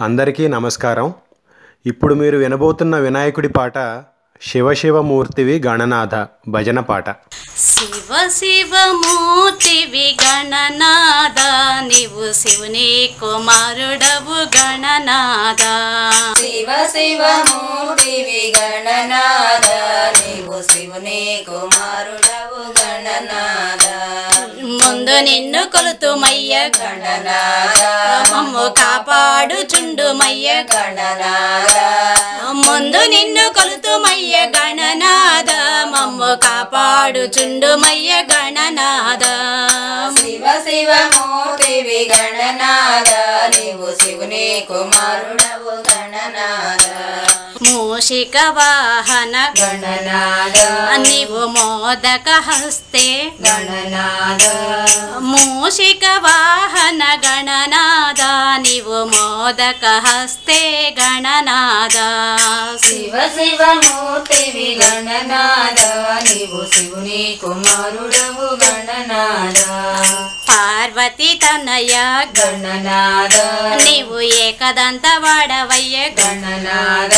అందరికీ నమస్కారం ఇప్పుడు మీరు వినబోతున్న వినాయకుడి పాట శివశివమూర్తివి గణనాథ భజన పాట శివ శివమూర్తివి గణనాద నీవు శివుని కుమారుడవు గణనాద శివ శివ మూర్తివి గణనాద నీవు శివుని కుమారుడవు గణనాద ముందు నిన్ను కొలుతుమయ్య గణనాద మమ్ము కాపాడుచుండుమయ్య గణనాద ముందు నిన్ను కొలుతుమయ్య గణనాద మమ్ము కాపాడుచుండుమయ్య గణనాద శివ శివ మూర్తివి గణనాద నీవు శివుని కుమారుడవు గణనాద మూషిక వాహన గణనాద నీవు మోదక హస్తే గణనాద మూషిక వాహన గణనాద నీవు మోదక హస్తే గణనాద శివ శివ మూర్తివి గణనాద నీవు శివుని కుమారుడవు గణనాద పార్వతి తనయ గణనాద నీవు ఏకదంత వాడవయ్య గణనాద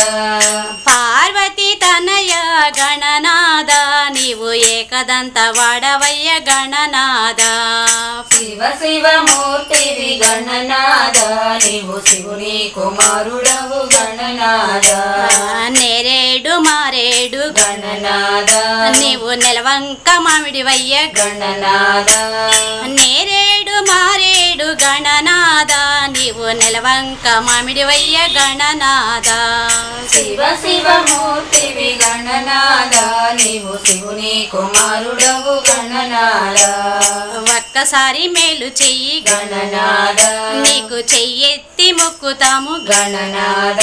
పార్వతి తనయ గణనాద నీవు ఏకదంత వాడవయ్య గణనాద శివ శివ మూర్తివి గణనాద నీవు శివుని కుమారుడవు గణనాద నేరేడు మారేడు గణనాద నీవు నెలవంక మామిడివయ్య గణనాద నేరేడు మారేడు గణనాద నీవు నెలవంక మామిడివయ్య గణనాద శివ శివ మూర్తివి గణనాద నీవు శివుని కుమారుడవు గణనాద ఒక్కసారి మేలు చెయ్యి గణనాద నీకు చెయ్యెత్తి మొక్కుతాము గణనాద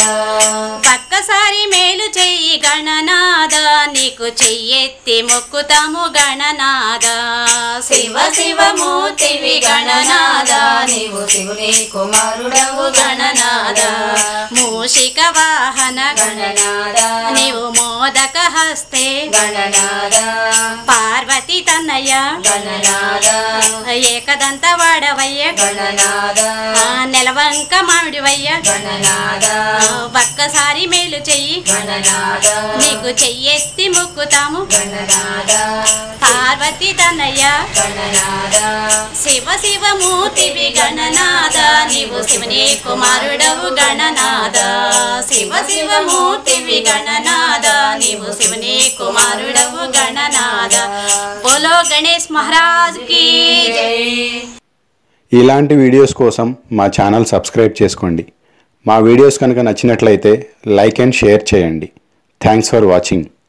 ఒక్కసారి మేలు చెయ్యి గణనాద నీకు చెయ్యెత్తి మొక్కుతాము గణనాద శివ శివ మూర్తివి గణనాద నీవు శివుని కుమారుడవు గణనాద మూషిక వాహన గణనాద నీవు మోదక హస్తే గణనాద పార్వతి తన్నయ్య గణనాద ఏకదంత వాడవయ్య గణనాద ఆ నెలవంక మామిడివయ్య గణనాద ఒక్కసారి మేలు చెయ్యి గణనాద నీకు చెయ్యెత్తి మొక్కుతాము గణనాద పార్వతి తనయ్య గణనాద శివ శివ మూర్తివి గణనాద నీవు శివుని కుమారుడవు గణనాద శివ శివ మూర్తివి గణనాద నీవు శివుని కుమారుడవు గణనాద బోలో గణేష్ మహారాజ్ కి జై. ఇలాంటి వీడియోస్ కోసం మా ఛానల్ సబ్స్క్రైబ్ చేసుకోండి మా వీడియోస్ కనుక నచ్చినట్లయితే లైక్ అండ్ షేర్ చేయండి థ్యాంక్స్ ఫర్ వాచింగ్